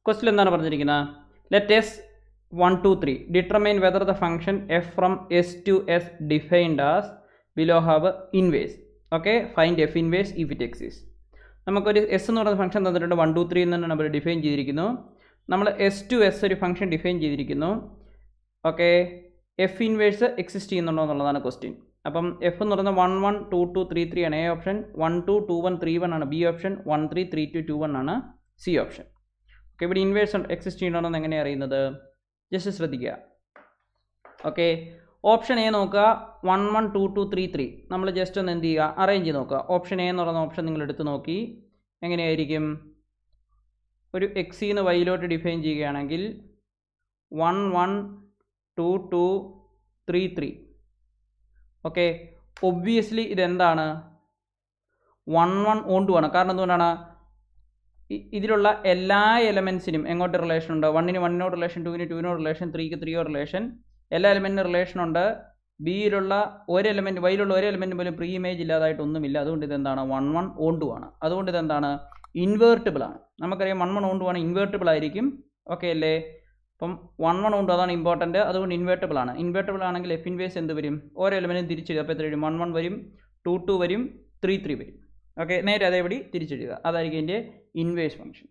ക്വസ്റ്റിൽ എന്താണ് പറഞ്ഞിരിക്കുന്നത് let S one two three determine whether the function F from S to S defined as below have inverse okay find F inverse if it exists നമുക്കൊരു S എന്ന് പറയുന്ന function തന്നിട്ടുണ്ട് one two three എന്ന് നമ്മൾ define ചെയ്തിരിക്കുന്നു നമ്മൾ S to S ഒരു function define ചെയ്തിരിക്കുന്നു ഓക്കെ എഫ് ഇൻവേഴ്സ് എക്സിസ്റ്റ് ചെയ്യുന്നുണ്ടോ എന്നുള്ളതാണ് ക്വസ്റ്റ്യൻ അപ്പം എഫ് എന്ന് പറയുന്നത് one one two two three three ആണ് A option one two two one three one ആണ് B option one three three two two one ആണ് സി ഓപ്ഷൻ ഓക്കെ ഇവിടെ inverse exist ചെയ്യണമെന്ന് എങ്ങനെയാണ് അറിയുന്നത് ജസ്റ്റ് ശ്രദ്ധിക്കുക ഓക്കെ ഓപ്ഷൻ എ നോക്കുക one one two two three three നമ്മൾ just ഒന്ന് എന്ത് ചെയ്യുക അറേഞ്ച് ചെയ്ത് നോക്കുക ഓപ്ഷൻ എ എന്ന് പറയുന്ന ഓപ്ഷൻ നിങ്ങൾ എടുത്ത് നോക്കി എങ്ങനെയായിരിക്കും ഒരു എക്സിന്ന് വൈയിലോട്ട് ഡിഫൈൻ ചെയ്യുകയാണെങ്കിൽ one one two two three three okay obviously ഇതെന്താണ് വൺ വൺ ഓൺ ടു ആണ് കാരണം എന്തുകൊണ്ടാണ് ഇ- ഇതിലുള്ള എല്ലാ എലമെൻസിനും എങ്ങോട്ട് റിലേഷൻ ഉണ്ട് വണ്ണിന് വണ്ണിനോട് റിലേഷൻ ടുവിന് ടുവിനോട് റിലേഷൻ ത്രീക്ക് ത്രീയോട് റിലേഷൻ എല്ലാ എലമെൻറ്റിനും റിലേഷൻ ഉണ്ട് ബിയിലുള്ള ഒരു എലമെൻറ്റ് വൈയിലുള്ള ഒരു എലമെൻറ്റ് പോലും പ്രീ ഇമേജ് ഇല്ലാതായിട്ടൊന്നുമില്ല അതുകൊണ്ട് ഇതെന്താണ് വൺ വൺ ഓൺ ടു ആണ് അതുകൊണ്ട് ഇതെന്താണ് ഇൻവേർട്ടിബിൾ ആണ് നമുക്കറിയാം വൺ വൺ ഓൺ ടു ആണ് ഇൻവേർട്ടിബിൾ ആയിരിക്കും ഓക്കെ അല്ലേ അപ്പം വൺ വൺ ഉണ്ട് അതാണ് ഇമ്പോർട്ടൻറ്റ് അതുകൊണ്ട് ഇൻവേർട്ടബിൾ ആണ് ഇൻവേർട്ടബിൾ ആണെങ്കിൽ എഫ് ഇൻവേസ് എന്ത് വരും ഓരോ എലമെൻറ്റും തിരിച്ചെഴുതുക അപ്പോൾ എത്ര വരും വൺ വൺ വരും ടു ടു വരും ത്രീ ത്രീ വരും ഓക്കെ നേരെ അതേപടി തിരിച്ചെഴുതുക അതായിരിക്കും എൻ്റെ ഇൻവേഴ്സ് ഫംഗ്ഷൻ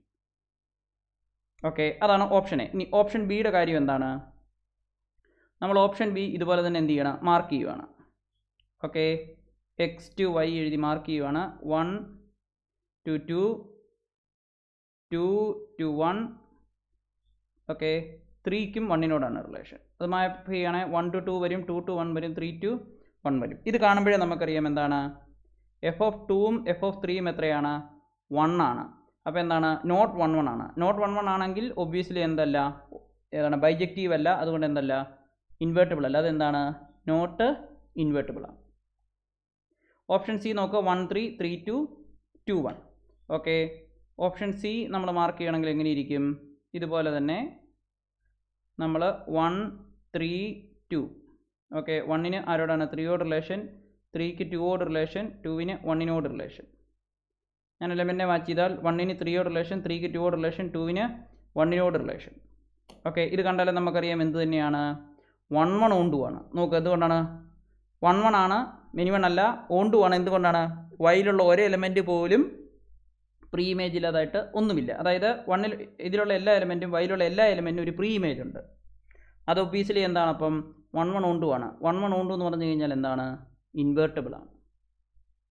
ഓക്കെ അതാണ് ഓപ്ഷൻ എ ഇനി ഓപ്ഷൻ ബിയുടെ കാര്യം എന്താണ് നമ്മൾ ഓപ്ഷൻ ബി ഇതുപോലെ തന്നെ എന്ത് ചെയ്യണം മാർക്ക് ചെയ്യുവാണ് ഓക്കെ എക്സ് ടു വൈ എഴുതി മാർക്ക് ചെയ്യുവാണ് one two two two two one okay ത്രീക്കും വണ്ണിനോടാണ് റിലേഷൻ അത് മാപ്പ് ചെയ്യുകയാണെങ്കിൽ വൺ ടു ടു വരും ടു ടു വൺ വരും ത്രീ ടു വൺ വരും ഇത് കാണുമ്പോഴേ നമുക്കറിയാം എന്താണ് എഫ് ഓഫ് ടൂവും എഫ് ഓഫ് ത്രീയും എത്രയാണ് വൺ ആണ് അപ്പോൾ എന്താണ് നോട്ട് വൺ വൺ ആണ് നോട്ട് വൺ വൺ ആണെങ്കിൽ ഒബ്വിയസ്ലി എന്തല്ല ഏതാണ് ബൈജക്റ്റീവ് അല്ല അതുകൊണ്ട് എന്തല്ല ഇൻവേർട്ടിബിൾ അല്ല അതെന്താണ് നോട്ട് ഇൻവേർട്ടിബിൾ ആണ് ഓപ്ഷൻ സി നോക്കുക one three three two two one okay option C നമ്മൾ മാർക്ക് ചെയ്യണമെങ്കിൽ എങ്ങനെ ഇരിക്കും ഇതുപോലെ തന്നെ നമ്മൾ വൺ ത്രീ ടു ഓക്കെ വണ്ണിന് ആരോടാണ് ത്രീയോട് റിലേഷൻ ത്രീക്ക് ടുവോട് റിലേഷൻ ടുവിന് വണ്ണിനോട് റിലേഷൻ ഞാൻ എലമെൻറ്റിനെ മാച്ച് ചെയ്താൽ വണ്ണിന് ത്രീയോട് റിലേഷൻ ത്രീക്ക് ടുവോട് റിലേഷൻ ടുവിന് വണ്ണിനോട് റിലേഷൻ ഓക്കെ ഇത് കണ്ടാലും നമുക്കറിയാം എന്ത് തന്നെയാണ് വൺ വൺ ഓൺ ടു ആണ് നോക്കുക എന്തുകൊണ്ടാണ് വൺ വൺ ആണ് മിനിമം അല്ല ഓൺ ടു ആണ് എന്തുകൊണ്ടാണ് വൈയിലുള്ള ഒരു എലമെൻറ്റ് പോലും പ്രീ ഇമേജ് ഇല്ലാതായിട്ട് ഒന്നുമില്ല അതായത് വണ്ണിൽ ഇതിലുള്ള എല്ലാ എലമെൻറ്റും വൈയിലുള്ള എല്ലാ എലമെൻറ്റും ഒരു പ്രീ ഇമേജ് ഉണ്ട് അത് ഒബീസിലി എന്താണ് അപ്പം വൺ വൺ ഓൺ ടു ആണ് വൺ വൺ ഓൺ ടു എന്ന് പറഞ്ഞു കഴിഞ്ഞാൽ എന്താണ് ഇൻവേർട്ടബിൾ ആണ്